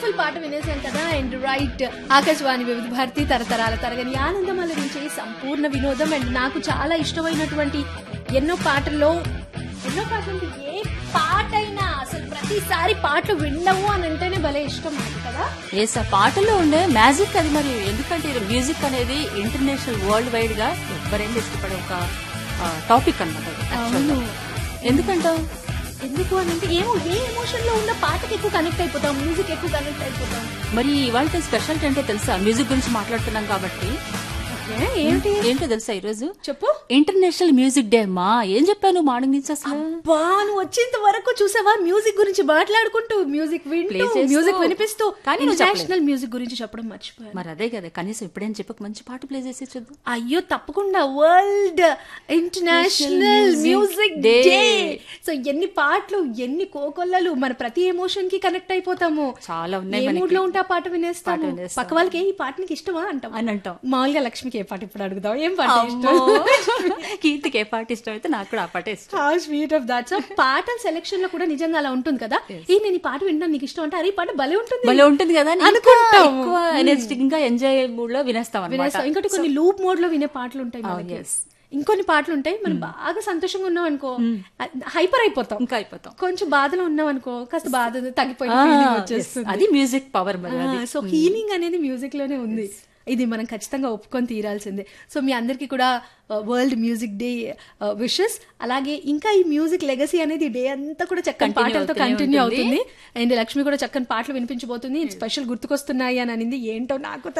Beautiful పాట వినేసాం కదా and right Akashvani వివిధ భారతి తరతరాల తరగని ఆనందం అలరించే సంపూర్ణ వినోదం అండ్ నాకు చాలా ఇష్టమైనటువంటి ఎన్నో పాటల్లో ఎన్నో పాటలు ఏ పాటైనా అసలు ప్రతిసారి పాటలు వినవు అని అంటేనే భలే ఇష్టం నాకు కదా ఎస్ ఆ పాటల్లో ఉండే మ్యాజిక్ అది మరి ఎందుకంటే ఇది మ్యూజిక్ అనేది ఇంటర్నేషనల్ వరల్డ్ వైడ్ గా ఎవరైనా ఇష్టపడే ఒక టాపిక్ అన్నమాట ఎందుకంటావు ఎందుకు అని అంటే ఏమో ఏ ఎమోషన్ లో ఉన్న పాటకి ఎక్కువ కనెక్ట్ అయిపోతాం మ్యూజిక్ ఎక్కువ కనెక్ట్ అయిపోతాం మరి ఇవాళ స్పెషాలిటీ అంటే తెలుసా మ్యూజిక్ గురించి మాట్లాడుతున్నాం కాబట్టి ఏ, ఏంటి ఏంటో తెలుసా ఈరోజు చెప్పు ఇంటర్నేషనల్ మ్యూజిక్ డే అమ్మా ఏం చెప్పాను మార్నింగ్ నుంచి అసలు బా నువ్వు వచ్చేంత వరకు చూసావా మ్యూజిక్ గురించి మాట్లాడుకుంటూ మ్యూజిక్ వింటూ Play చేస్తూ. మ్యూజిక్ వినిపిస్తూ కానీ నువ్వు ఇంటర్నేషనల్ మ్యూజిక్ గురించి చెప్పడం మర్చిపోయాను మరి అదే కదా కనీసం ఇప్పుడేం చెప్పక మంచి పాట ప్లే చేసి చూద్దాం అయ్యో తప్పకుండా world international Music music Day. Day so ఎన్ని పాటలు ఎన్ని కోకొల్లలు మన ప్రతి ఎమోషన్ కి కనెక్ట్ అయిపోతాము చాలా ఏ ఉన్నాయి మూడ్ మనకి లో ఉంటే ఆ పాట వినేస్తాము పాట వినేస్తాం. పక్క వాళ్ళకి "ఏ, ఈ పాట నీకు ఇష్టమా అంటాం అని అంటాం మామూలుగా లక్ష్మికి ఏ పాట ఇప్పుడు అడుగుదాం ఏం పాట అమ్మో. ఇష్టం కీర్తికి ఏ పాట ఇష్టం అయితే నాకు కూడా ఆ పాట ఇష్టం how sweet of that so పాటల సెలెక్షన్ లో కూడా నిజంగా అలా ఉంటుంది కదా ఈ నేను ఈ పాట వింటాను నీకు ఇష్టం అంటే అరే ఈ పాట భలే ఉంటుంది భలే ఉంటుంది కదా అని ఇంకా అనుకుంటాము. ఎక్కువ ఎనర్జెటిక్ గా ఎంజాయ్ మూడ్ లో వినేస్తాం అనమాట వినేస్తాం ఇంకోటి కొన్ని లూప్ మోడ్ లో వినే పాటలు ఉంటాయి మనకి yes. ఇంకొన్ని పాటలు ఉంటాయి మనం బాగా సంతోషంగా ఉన్నాం అనుకో హైపర్ అయిపోతాం ఇంకా అయిపోతాం కొంచెం బాధలో ఉన్నాం అనుకో కాస్త బాధ తగ్గిపోయిన ఆ, ఫీలింగ్ yes. వచ్చేస్తుంది అది మ్యూజిక్ పవర్ మరి అది సో హీలింగ్ అనేది మ్యూజిక్ లోనే ఉంది ఇది మనం ఖచ్చితంగా ఒప్పుకొని తీరాల్సిందే సో మీ అందరికీ కూడా వరల్డ్ మ్యూజిక్ డే విషెస్ అలాగే ఇంకా ఈ మ్యూజిక్ లెగసీ అనేది డే అంతా కూడా చక్కని Continue పాటలతో అవుతూనే కంటిన్యూ ఉంటుంది. అవుతుంది అండ్ లక్ష్మి కూడా చక్కని పాటలు వినిపించబోతుంది స్పెషల్ గుర్తుకొస్తున్నాయి అని అనింది ఏంటో నాకు